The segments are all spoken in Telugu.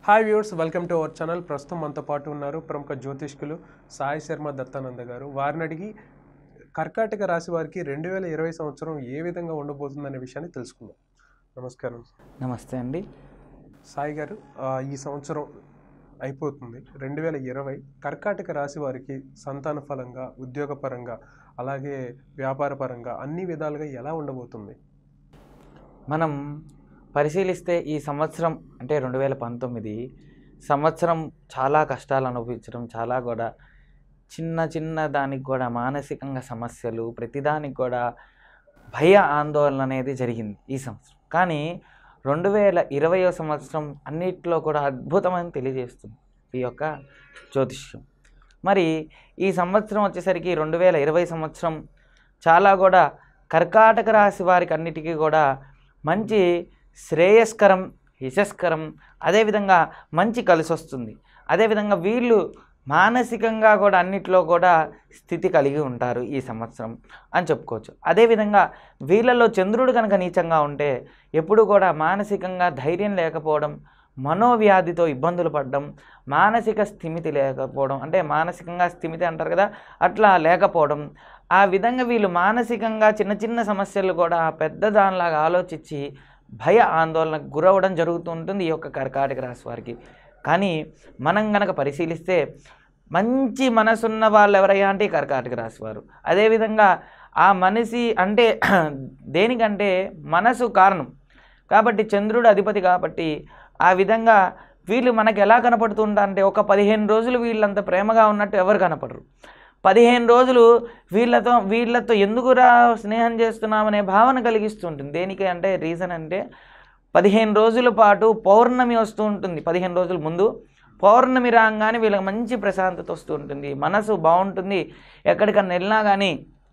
Hi viewers welcome to our channel ప్రస్తుతం మనతో పాటు ఉన్నారు ప్రముఖ జ్యోతిష్కులు సాయి శర్మ దత్తానంద గారు వారిని అడిగి కర్కాటక రాశి వారికి రెండు వేల ఇరవై సంవత్సరం ఏ విధంగా ఉండబోతుందనే విషయాన్ని తెలుసుకుందాం నమస్కారం నమస్తే అండి సాయి గారు ఆ, ఈ సంవత్సరం అయిపోతుంది రెండు వేల ఇరవై కర్కాటక రాశి వారికి సంతాన ఫలంగా ఉద్యోగపరంగా అలాగే వ్యాపార పరంగా అన్ని విధాలుగా ఎలా ఉండబోతుంది మనం పరిశీలిస్తే ఈ సంవత్సరం అంటే రెండు వేల పంతొమ్మిది సంవత్సరం చాలా కష్టాలు అనుభవించడం చాలా కూడా చిన్న చిన్న దానికి కూడా మానసికంగా సమస్యలు ప్రతిదానికి కూడా భయ ఆందోళన అనేది జరిగింది ఈ సంవత్సరం కానీ రెండు వేల ఇరవయో సంవత్సరం అన్నిట్లో కూడా అద్భుతమని తెలియజేస్తుంది ఈ యొక్క జ్యోతిష్యం మరి ఈ సంవత్సరం వచ్చేసరికి రెండు వేల ఇరవై సంవత్సరం చాలా కూడా కర్కాటక రాశి వారికి అన్నిటికీ కూడా మంచి శ్రేయస్కరం యశస్కరం అదేవిధంగా మంచి కలిసి వస్తుంది అదేవిధంగా వీళ్ళు మానసికంగా కూడా అన్నిట్లో కూడా స్థితి కలిగి ఉంటారు ఈ సంవత్సరం అని చెప్పుకోవచ్చు అదేవిధంగా వీళ్ళలో చంద్రుడు కనుక నీచంగా ఉంటే ఎప్పుడు కూడా మానసికంగా ధైర్యం లేకపోవడం మనోవ్యాధితో ఇబ్బందులు పడడం మానసిక స్థిమితి లేకపోవడం అంటే మానసికంగా స్థిమితి అంటారు కదా అట్లా లేకపోవడం ఆ విధంగా వీళ్ళు మానసికంగా చిన్న చిన్న సమస్యలు కూడా పెద్ద దానిలాగా ఆలోచించి భయ ఆందోళనకు గురవడం జరుగుతూ ఉంటుంది ఈ యొక్క కర్కాటక రాశి వారికి కానీ మనం గనక పరిశీలిస్తే మంచి మనసున్న వాళ్ళు ఎవరయ్యా అంటే ఈ కర్కాటక రాశి వారు అదేవిధంగా ఆ మనిషి అంటే దేనికంటే మనసు కారణం కాబట్టి చంద్రుడు అధిపతి కాబట్టి ఆ విధంగా వీళ్ళు మనకు ఎలా కనపడుతుంటారంటే ఒక పదిహేను రోజులు వీళ్ళంత ప్రేమగా ఉన్నట్టు ఎవరు కనపడరు పదిహేను రోజులు వీళ్ళతో వీళ్ళతో ఎందుకురా స్నేహం చేస్తున్నామనే భావన కలిగిస్తుంటుంది దేనికి అంటే రీజన్ అంటే పదిహేను రోజుల పాటు పౌర్ణమి వస్తూ ఉంటుంది పదిహేను రోజుల ముందు పౌర్ణమి రాగానే వీళ్ళకి మంచి ప్రశాంతత వస్తూ ఉంటుంది మనసు బాగుంటుంది ఎక్కడికన్నా వెళ్ళినా కానీ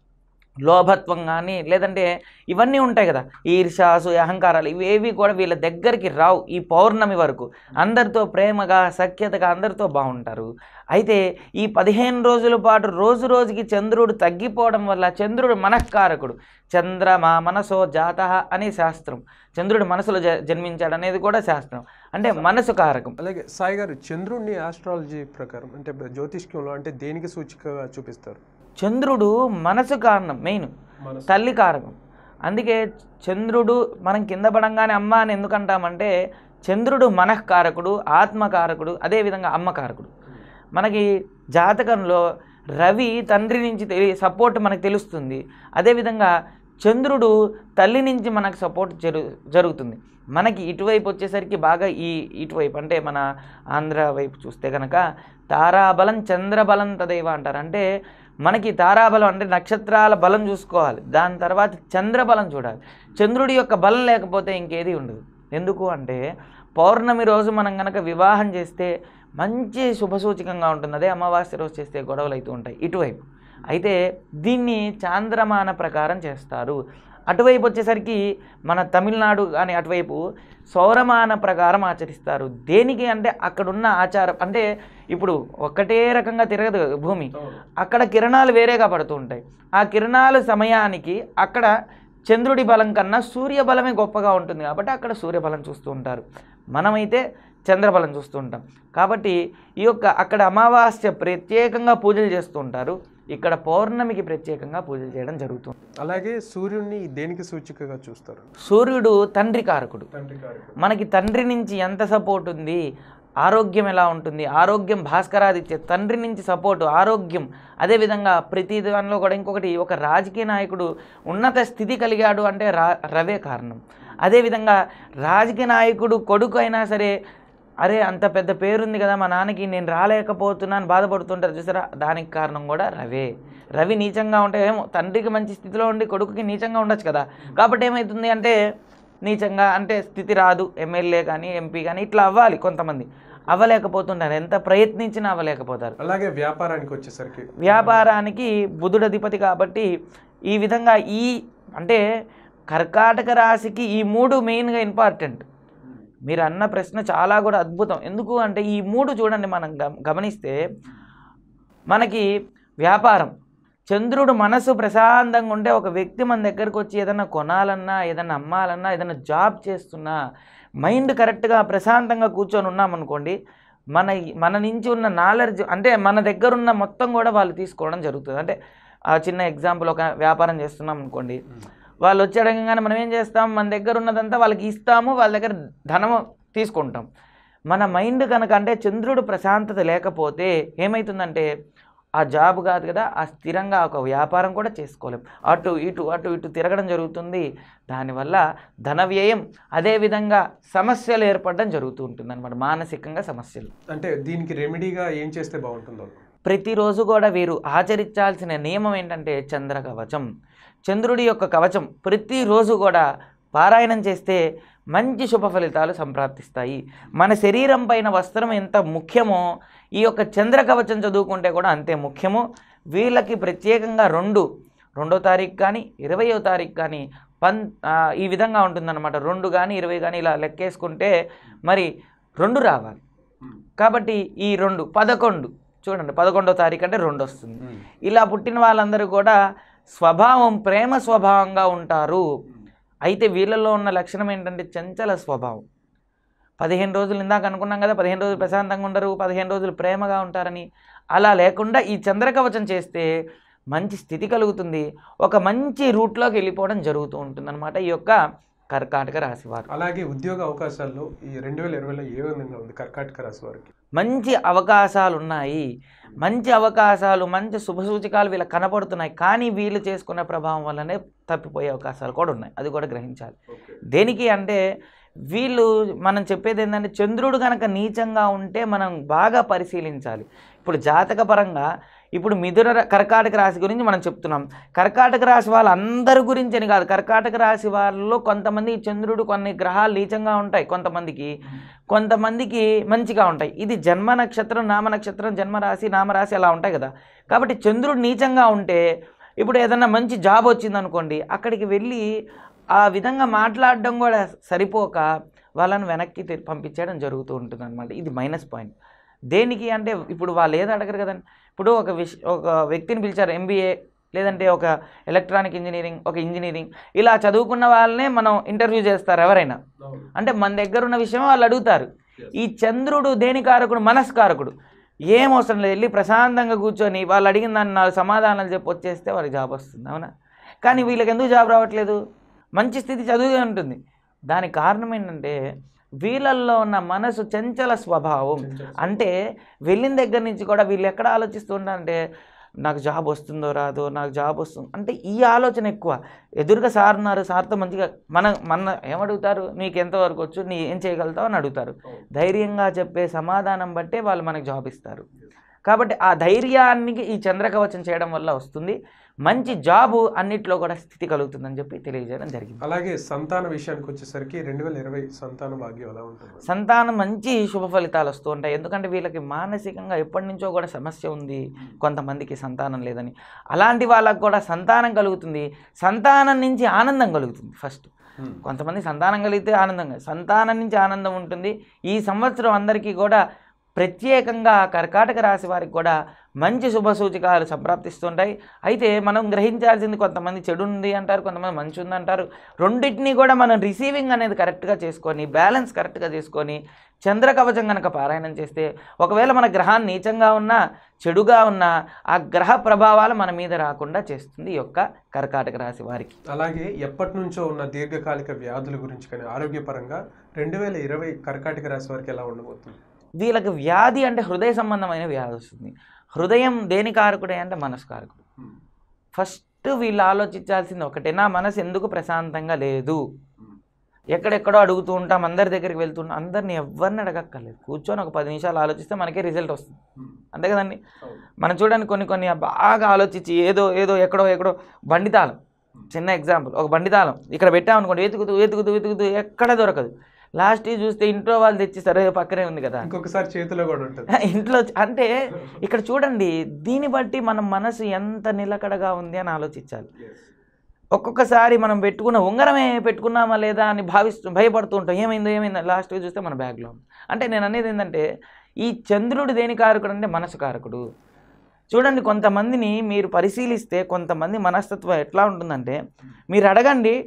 లోభత్వం కానీ లేదంటే ఇవన్నీ ఉంటాయి కదా ఈర్షాసు అహంకారాలు ఇవేవి కూడా వీళ్ళ దగ్గరికి రావు ఈ పౌర్ణమి వరకు అందరితో ప్రేమగా సఖ్యతగా అందరితో బాగుంటారు అయితే ఈ పదిహేను రోజుల పాటు రోజు రోజుకి చంద్రుడు తగ్గిపోవడం వల్ల చంద్రుడు మనఃకారకుడు చంద్రమా మనసో జాత అని శాస్త్రం చంద్రుడు మనసులో జ జన్మించాడు అనేది కూడా శాస్త్రం అంటే మనసు కారకం అలాగే సాయి గారు చంద్రుడిని ఆస్ట్రాలజీ ప్రకారం అంటే జ్యోతిష్కంలో అంటే దేనికి సూచికగా చూపిస్తారు చంద్రుడు మనసు కారణం మెయిన్ మనసు. తల్లి కారకం అందుకే చంద్రుడు మనం కింద పడంగానే అమ్మ అని ఎందుకు అంటామంటే చంద్రుడు మనఃకారకుడు ఆత్మకారకుడు అదేవిధంగా అమ్మకారకుడు మనకి జాతకంలో రవి తండ్రి నుంచి తెలి సపోర్ట్ మనకు తెలుస్తుంది అదేవిధంగా చంద్రుడు తల్లి నుంచి మనకు సపోర్ట్ జరు జరుగుతుంది మనకి ఇటువైపు వచ్చేసరికి బాగా ఈ ఇటువైపు అంటే మన ఆంధ్ర వైపు చూస్తే కనుక తారాబలం చంద్రబలం తదేవ అంటారు అంటే మనకి తారాబలం అంటే నక్షత్రాల బలం చూసుకోవాలి దాని తర్వాత చంద్రబలం చూడాలి చంద్రుడి యొక్క బలం లేకపోతే ఇంకేది ఉండదు ఎందుకు అంటే పౌర్ణమి రోజు మనం కనుక వివాహం చేస్తే మంచి శుభసూచకంగా ఉంటుంది అదే అమావాస్య రోజు చేస్తే గొడవలు అవుతూ ఉంటాయి ఇటువైపు అయితే దీన్ని చాంద్రమాన ప్రకారం చేస్తారు అటువైపు వచ్చేసరికి మన తమిళనాడు కానీ అటువైపు సౌరమాన ప్రకారం ఆచరిస్తారు దేనికి అంటే అక్కడున్న ఆచారం అంటే ఇప్పుడు ఒక్కటే రకంగా తిరగదు కదా భూమి అక్కడ కిరణాలు వేరేగా పడుతూ ఉంటాయి ఆ కిరణాలు సమయానికి అక్కడ చంద్రుడి బలం కన్నా సూర్య బలమే గొప్పగా ఉంటుంది కాబట్టి అక్కడ సూర్యబలం చూస్తూ ఉంటారు మనమైతే చంద్రబలం చూస్తూ ఉంటాం కాబట్టి ఈ యొక్క అక్కడ అమావాస్య ప్రత్యేకంగా పూజలు చేస్తూ ఉంటారు ఇక్కడ పౌర్ణమికి ప్రత్యేకంగా పూజలు చేయడం జరుగుతుంది అలాగే సూర్యుడిని దేనికి సూచికగా చూస్తారు సూర్యుడు తండ్రి కారకుడు తండ్రి కారకుడు. మనకి తండ్రి నుంచి ఎంత సపోర్ట్ ఉంది ఆరోగ్యం ఎలా ఉంటుంది ఆరోగ్యం భాస్కరాదిత్య తండ్రి నుంచి సపోర్టు ఆరోగ్యం అదేవిధంగా ప్రతి దానిలో కూడా ఇంకొకటి ఒక రాజకీయ నాయకుడు ఉన్నత స్థితి కలిగాడు అంటే రా రవే కారణం అదేవిధంగా రాజకీయ నాయకుడు కొడుకు అయినా సరే అరే అంత పెద్ద పేరుంది కదా మా నాన్నకి నేను రాలేకపోతున్నాను బాధపడుతుంటారు చూసారా దానికి కారణం కూడా రవే రవి నీచంగా ఉంటే ఏమో తండ్రికి మంచి స్థితిలో ఉండి కొడుకుకి నీచంగా ఉండొచ్చు కదా కాబట్టి ఏమవుతుంది అంటే నీచంగా అంటే స్థితి రాదు ఎమ్మెల్యే కానీ ఎంపీ కానీ ఇట్లా అవ్వాలి కొంతమంది అవ్వలేకపోతుంటారు ఎంత ప్రయత్నించినా అవ్వలేకపోతారు అలాగే వ్యాపారానికి వచ్చేసరికి వ్యాపారానికి బుధుడు అధిపతి కాబట్టి ఈ విధంగా ఈ అంటే కర్కాటక రాశికి ఈ మూడు మెయిన్గా ఇంపార్టెంట్ మీరు అన్న ప్రశ్న చాలా కూడా అద్భుతం ఎందుకు అంటే ఈ మూడు చూడండి మనం గమ- గమనిస్తే మనకి వ్యాపారం చంద్రుడు మనసు ప్రశాంతంగా ఉంటే ఒక వ్యక్తి మన దగ్గరకు వచ్చి ఏదైనా కొనాలన్నా ఏదైనా అమ్మాలన్నా ఏదైనా జాబ్ చేస్తున్నా మైండ్ కరెక్ట్గా ప్రశాంతంగా కూర్చొని ఉన్నామనుకోండి మన మన నుంచి ఉన్న నాలెడ్జ్ అంటే మన దగ్గర ఉన్న మొత్తం కూడా వాళ్ళు తీసుకోవడం జరుగుతుంది అంటే ఆ చిన్న ఎగ్జాంపుల్ ఒక వ్యాపారం చేస్తున్నాం అనుకోండి వాళ్ళు వచ్చి అడగగానే మనం ఏం చేస్తాం మన దగ్గర ఉన్నదంతా వాళ్ళకి ఇస్తాము వాళ్ళ దగ్గర ధనము తీసుకుంటాం మన మైండ్ కనుక అంటే చంద్రుడు ప్రశాంతత లేకపోతే ఏమవుతుందంటే ఆ జాబ్ కాదు కదా ఆ స్థిరంగా ఒక వ్యాపారం కూడా చేసుకోలేం అటు ఇటు అటు ఇటు తిరగడం జరుగుతుంది దానివల్ల ధన వ్యయం అదేవిధంగా సమస్యలు ఏర్పడడం జరుగుతూ ఉంటుంది అనమాట మానసికంగా సమస్యలు అంటే దీనికి రెమెడీగా ఏం చేస్తే బాగుంటుందో ప్రతిరోజు కూడా వీరు ఆచరించాల్సిన నియమం ఏంటంటే చంద్ర కవచం చంద్రుడి యొక్క కవచం ప్రతిరోజు కూడా పారాయణం చేస్తే మంచి శుభ ఫలితాలు సంప్రాప్తిస్తాయి మన శరీరం పైన వస్త్రం ఎంత ముఖ్యమో ఈ యొక్క చంద్ర కవచం చదువుకుంటే కూడా అంతే ముఖ్యము వీళ్ళకి ప్రత్యేకంగా రెండు రెండో తారీఖు కానీ ఇరవయో తారీఖు కానీ పన్ ఆ, ఈ విధంగా ఉంటుందన్నమాట రెండు కానీ ఇరవై కానీ ఇలా లెక్కేసుకుంటే మరి రెండు రావాలి కాబట్టి ఈ రెండు పదకొండు చూడండి పదకొండో తారీఖు అంటే రెండు వస్తుంది ఇలా పుట్టిన వాళ్ళందరూ కూడా స్వభావం ప్రేమ స్వభావంగా ఉంటారు అయితే వీళ్ళలో ఉన్న లక్షణం ఏంటంటే చంచల స్వభావం పదిహేను రోజులు ఇందాక అనుకున్నాం కదా పదిహేను రోజులు ప్రశాంతంగా ఉండరు పదిహేను రోజులు ప్రేమగా ఉంటారని అలా లేకుండా ఈ చంద్రకవచం చేస్తే మంచి స్థితి కలుగుతుంది ఒక మంచి రూట్లోకి వెళ్ళిపోవడం జరుగుతూ ఉంటుందన్నమాట ఈ యొక్క కర్కాటక రాశి వారు అలాగే ఉద్యోగ అవకాశాల్లో ఈ రెండు వేల ఇరవైలో ఏ విధంగా ఉంది కర్కాటక రాశి వారికి మంచి అవకాశాలు ఉన్నాయి మంచి అవకాశాలు మంచి శుభసూచకాలు వీళ్ళకి కనపడుతున్నాయి కానీ వీళ్ళు చేసుకున్న ప్రభావం వల్లనే తప్పిపోయే అవకాశాలు కూడా ఉన్నాయి అది కూడా గ్రహించాలి దేనికి అంటే వీళ్ళు మనం చెప్పేది ఏంటంటే చంద్రుడు కనుక నీచంగా ఉంటే మనం బాగా పరిశీలించాలి ఇప్పుడు జాతక పరంగా ఇప్పుడు మిథున ర- కర్కాటక రాశి గురించి మనం చెప్తున్నాం కర్కాటక రాశి వాళ్ళందరి గురించి అని కాదు కర్కాటక రాశి వాళ్ళలో కొంతమంది చంద్రుడు కొన్ని గ్రహాలు నీచంగా ఉంటాయి కొంతమందికి కొంతమందికి మంచిగా ఉంటాయి ఇది జన్మ నక్షత్రం నామ నక్షత్రం జన్మరాశి నామరాశి అలా ఉంటాయి కదా కాబట్టి చంద్రుడు నీచంగా ఉంటే ఇప్పుడు ఏదన్నా మంచి జాబ్ వచ్చిందనుకోండి అక్కడికి వెళ్ళి ఆ విధంగా మాట్లాడడం కూడా సరిపోక వాళ్ళని వెనక్కి తి- పంపించడం జరుగుతూ ఉంటుంది అనమాట ఇది మైనస్ పాయింట్ దేనికి అంటే ఇప్పుడు వాళ్ళు ఏది అడగరు కదండి ఇప్పుడు ఒక విష ఒక వ్యక్తిని పిలిచారు ఎంబీఏ లేదంటే ఒక ఎలక్ట్రానిక్ ఇంజనీరింగ్ ఒక ఇంజనీరింగ్ ఇలా చదువుకున్న వాళ్ళనే మనం ఇంటర్వ్యూ చేస్తారు ఎవరైనా అంటే మన దగ్గర ఉన్న విషయం వాళ్ళు అడుగుతారు ఈ చంద్రుడు దేని కారకుడు మనస్కారకుడు ఏం అవసరం లేదు వెళ్ళి ప్రశాంతంగా కూర్చొని వాళ్ళు అడిగిన దాన్ని నాలుగు సమాధానాలు చెప్పి వచ్చేస్తే వాళ్ళకి జాబ్ వస్తుంది అవునా కానీ వీళ్ళకి ఎందుకు జాబ్ రావట్లేదు మంచి స్థితి చదువుగా ఉంటుంది దానికి కారణం ఏంటంటే వీళ్ళల్లో ఉన్న మనసు చంచల స్వభావం అంటే వెళ్ళిన దగ్గర నుంచి కూడా వీళ్ళు ఎక్కడ ఆలోచిస్తుంటారంటే నాకు జాబ్ వస్తుందో రాదో నాకు జాబ్ వస్తుంది అంటే ఈ ఆలోచన ఎక్కువ ఎదురుగా సార్ ఉన్నారు సార్తో మంచిగా మన మన ఏమడుగుతారు నీకు ఎంతవరకు వచ్చు నీ ఏం చేయగలుగుతావు అని అడుగుతారు ధైర్యంగా చెప్పే సమాధానం బట్టే వాళ్ళు మనకు జాబ్ ఇస్తారు కాబట్టి ఆ ధైర్యానికి ఈ చంద్రకవచం చేయడం వల్ల వస్తుంది మంచి జాబు అన్నిట్లో కూడా స్థితి కలుగుతుందని చెప్పి తెలియజేయడం జరిగింది అలాగే సంతాన విషయానికి వచ్చేసరికి రెండు వేల ఇరవై సంతాన భాగ్యం ఎలా ఉంటుంది సంతానం మంచి శుభ ఫలితాలు వస్తూ ఉంటాయి ఎందుకంటే వీళ్ళకి మానసికంగా ఎప్పటి నుంచో కూడా సమస్య ఉంది కొంతమందికి సంతానం లేదని అలాంటి వాళ్ళకు కూడా సంతానం కలుగుతుంది సంతానం నుంచి ఆనందం కలుగుతుంది ఫస్ట్ Hmm. కొంతమంది సంతానం కలిగితే ఆనందంగా సంతానం నుంచి ఆనందం ఉంటుంది ఈ సంవత్సరం అందరికీ కూడా ప్రత్యేకంగా కర్కాటక రాశి వారికి కూడా మంచి శుభ సూచకాలు సంప్రాప్తిస్తుంటాయి అయితే మనం గ్రహించాల్సింది కొంతమంది చెడు ఉంది అంటారు కొంతమంది మంచి ఉంది అంటారు రెండింటినీ కూడా మనం రిసీవింగ్ అనేది కరెక్ట్గా చేసుకొని బ్యాలెన్స్ కరెక్ట్గా చేసుకొని చంద్ర కవచం కనుక పారాయణం చేస్తే ఒకవేళ మన గ్రహాన్ని నీచంగా ఉన్నా చెడుగా ఉన్నా ఆ గ్రహ ప్రభావాలు మన మీద రాకుండా చేస్తుంది ఈ యొక్క కర్కాటక రాశి వారికి అలాగే ఎప్పటి నుంచో ఉన్న దీర్ఘకాలిక వ్యాధుల గురించి కానీ ఆరోగ్యపరంగా రెండు వేల ఇరవై కర్కాటక రాశి వారికి ఎలా ఉండబోతుంది వీళ్ళకి వ్యాధి అంటే హృదయ సంబంధమైన వ్యాధి వస్తుంది హృదయం దేని కారకుడే అంటే మనసు కారకుడు ఫస్ట్ వీళ్ళు ఆలోచించాల్సింది ఒకటే నా మనసు ఎందుకు ప్రశాంతంగా లేదు ఎక్కడెక్కడో అడుగుతూ ఉంటాం అందరి దగ్గరికి వెళ్తుంటాం అందరిని ఎవరిని అడగక్కర్లేదు కూర్చొని ఒక పది నిమిషాలు ఆలోచిస్తే మనకే రిజల్ట్ వస్తుంది అంతే కదండి మనం చూడండి కొన్ని కొన్ని బాగా ఆలోచించి ఏదో ఏదో ఎక్కడో ఎక్కడో బండితాళం చిన్న ఎగ్జాంపుల్ ఒక బండితాళం ఇక్కడ పెట్టామనుకోండి వెతుకుతూ వెతుకుతూ వెతుకుతూ ఎక్కడ దొరకదు లాస్ట్ చూస్తే ఇంట్లో వాళ్ళు తెచ్చి సరే పక్కనే ఉంది కదా ఇంకొకసారి చేతిలో కూడా ఉంటుంది ఇంట్లో అంటే ఇక్కడ చూడండి దీన్ని బట్టి మన మనసు ఎంత నిలకడగా ఉంది అని ఆలోచించాలి ఒక్కొక్కసారి మనం పెట్టుకున్న ఉంగరమే పెట్టుకున్నామా లేదా అని భావిస్తూ భయపడుతూ ఉంటాం ఏమైందో ఏమైందో లాస్ట్గా చూస్తే మన బ్యాగ్లో ఉంది. అంటే నేను అనేది ఏంటంటే ఈ చంద్రుడు దేని కారకుడు అంటే మనసు కారకుడు చూడండి కొంతమందిని మీరు పరిశీలిస్తే కొంతమంది మనస్తత్వం ఎట్లా ఉంటుందంటే మీరు అడగండి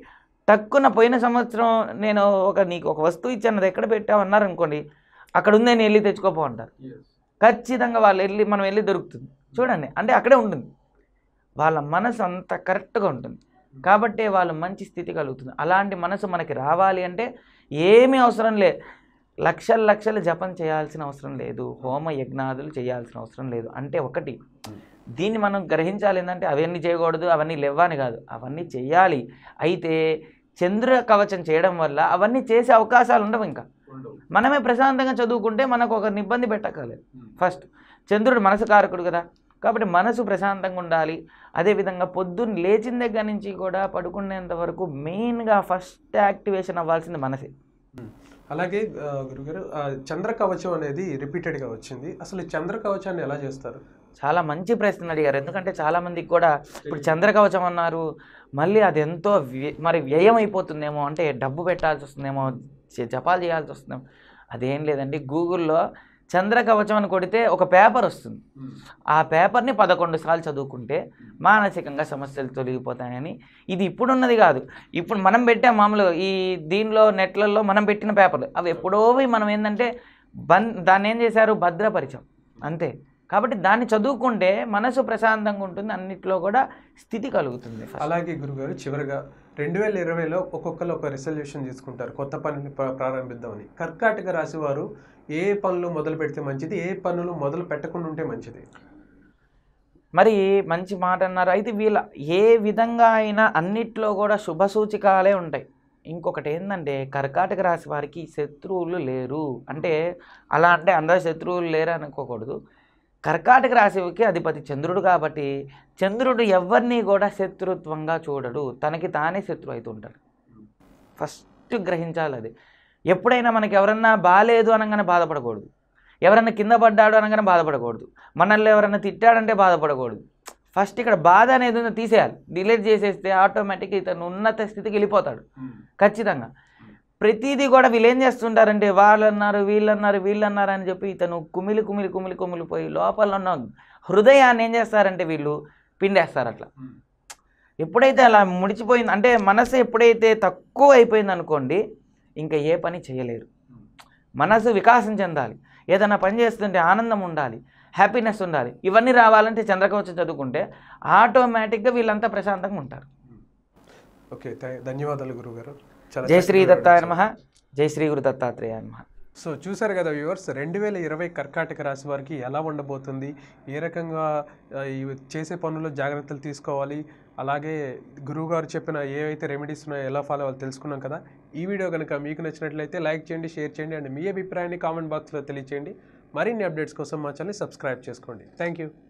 తక్కువ పోయిన సంవత్సరం నేను ఒక నీకు ఒక వస్తువు ఇచ్చాను అది ఎక్కడ పెట్టావు అన్నారు అనుకోండి అక్కడ ఉంది నేను వెళ్ళి తెచ్చుకోపో అంటారు ఖచ్చితంగా వాళ్ళు వెళ్ళి మనం వెళ్ళి దొరుకుతుంది చూడండి అంటే అక్కడే ఉంటుంది వాళ్ళ మనసు అంత కరెక్ట్గా ఉంటుంది కాబట్టి వాళ్ళు మంచి స్థితి కలుగుతుంది అలాంటి మనసు మనకి రావాలి అంటే ఏమీ అవసరం లే లక్షల లక్షల జపం చేయాల్సిన అవసరం లేదు హోమ యజ్ఞాదులు చేయాల్సిన అవసరం లేదు అంటే ఒకటి దీన్ని మనం గ్రహించాలి ఏంటంటే అవన్నీ చేయకూడదు అవన్నీ లేవని కాదు అవన్నీ చేయాలి అయితే చంద్ర కవచం చేయడం వల్ల అవన్నీ చేసే అవకాశాలు ఉండవు ఇంకా మనమే ప్రశాంతంగా చదువుకుంటే మనకు ఒక ఇబ్బంది పెట్టక్కర్లేదు ఫస్ట్ చంద్రుడు మనసు కారకుడు కదా కాబట్టి మనసు ప్రశాంతంగా ఉండాలి అదేవిధంగా పొద్దున్న లేచిన దగ్గర నుంచి కూడా పడుకునేంత వరకు మెయిన్గా ఫస్ట్ యాక్టివేషన్ అవ్వాల్సింది మనసే అలాగే ఆ, గురుగారు ఆ, చంద్ర కవచం అనేది రిపీటెడ్గా వచ్చింది అసలు ఈ చంద్ర కవచాన్ని ఎలా చేస్తారు చాలా మంచి ప్రశ్న అడిగారు ఎందుకంటే చాలా మందికి కూడా ఇప్పుడు చంద్రకవచం అన్నారు మళ్ళీ అది ఎంతో వ్య- మరి వ్యయం అయిపోతుందేమో అంటే డబ్బు పెట్టాల్సి వస్తుందేమో జ- జపాలు చేయాల్సి వస్తుందేమో అదేం లేదండి గూగుల్లో చంద్రకవచం అని కొడితే ఒక పేపర్ వస్తుంది ఆ పేపర్ని పదకొండు సార్లు చదువుకుంటే మానసికంగా సమస్యలు తొలగిపోతాయని ఇది ఇప్పుడున్నది కాదు ఇప్పుడు మనం పెట్టాం మామూలు ఈ దీనిలో నెట్లలో మనం పెట్టిన పేపర్లు అవి ఎప్పుడో పోయి మనం ఏంటంటే బన్ దాన్ని ఏం చేశారు భద్రపరిచాం అంతే కాబట్టి దాన్ని చదువుకుంటే మనసు ప్రశాంతంగా ఉంటుంది అన్నిట్లో కూడా స్థితి కలుగుతుంది first. అలాగే గురుగారు చివరిగా రెండు వేల ఇరవైలో ఒక్కొక్కరు ఒక రిజల్యూషన్ తీసుకుంటారు కొత్త పనిని ప్ర- ప్రారంభిద్దామని కర్కాటక రాశి వారు ఏ పనులు మొదలు పెడితే మంచిది ఏ పనులు మొదలు పెట్టకుండా ఉంటే మంచిది మరి మంచి మాట అన్నారు అయితే వీళ్ళ ఏ విధంగా అయినా అన్నిట్లో కూడా శుభ సూచికాలే ఉంటాయి ఇంకొకటి ఏంటంటే కర్కాటక రాశి వారికి శత్రువులు లేరు అంటే అలా అంటే అందరు శత్రువులు లేరు అనుకోకూడదు కర్కాటక రాశికి అధిపతి చంద్రుడు కాబట్టి చంద్రుడు ఎవరిని కూడా శత్రుత్వంగా చూడడు తనకి తానే శత్రు అవుతుంటాడు ఫస్ట్ గ్రహించాలి అది ఎప్పుడైనా మనకి ఎవరన్నా బాగాలేదు అనగానే బాధపడకూడదు ఎవరన్నా కింద పడ్డాడు అనగానే బాధపడకూడదు మనల్ని ఎవరన్నా తిట్టాడంటే బాధపడకూడదు ఫస్ట్ ఇక్కడ బాధ అనేది ఉందో తీసేయాలి డిలీట్ చేసేస్తే ఆటోమేటిక్గా ఇతను ఉన్నత స్థితికి వెళ్ళిపోతాడు ఖచ్చితంగా ప్రతిదీ కూడా వీళ్ళు ఏం చేస్తుంటారంటే వాళ్ళు అన్నారు వీళ్ళు అన్నారు వీళ్ళు అన్నారు అని చెప్పి ఇతను కుమిలి కుమిలి కుమిలి కుమిలి పోయి లోపల ఉన్న హృదయాన్ని ఏం చేస్తారంటే వీళ్ళు పిండేస్తారు అట్లా ఎప్పుడైతే అలా ముడిచిపోయింది అంటే మనసు ఎప్పుడైతే తక్కువ అయిపోయింది అనుకోండి ఇంకా ఏ పని చేయలేరు మనసు వికాసం చెందాలి ఏదైనా పని చేస్తుంటే ఆనందం ఉండాలి హ్యాపీనెస్ ఉండాలి ఇవన్నీ రావాలంటే చంద్రకవచం చదువుకుంటే ఆటోమేటిక్గా వీళ్ళంతా ప్రశాంతంగా ఉంటారు ఓకే థా- ధన్యవాదాలు గురుగారు చాలా జై శ్రీ చక్కగా దత్తాయ వివరించారు. నమ జై శ్రీ గురు దత్తాత్రేయ నమ సో చూసారు కదా వ్యూవర్స్ రెండు వేల ఇరవై కర్కాటక రాశి వారికి ఎలా ఉండబోతుంది ఏ రకంగా ఆ, ఈ చేసే పనుల్లో జాగ్రత్తలు తీసుకోవాలి అలాగే గురువు గారు చెప్పిన ఏవైతే రెమెడీస్ ఉన్నాయో ఎలా ఫాలో అవ్వాలి తెలుసుకున్నాం కదా ఈ వీడియో కనుక మీకు నచ్చినట్లయితే లైక్ చేయండి షేర్ చేయండి అండ్ మీ అభిప్రాయాన్ని కామెంట్ బాక్స్లో తెలియచేయండి మరిన్ని అప్డేట్స్ కోసం మా ఛానల్ సబ్స్క్రైబ్ చేసుకోండి థ్యాంక్ యూ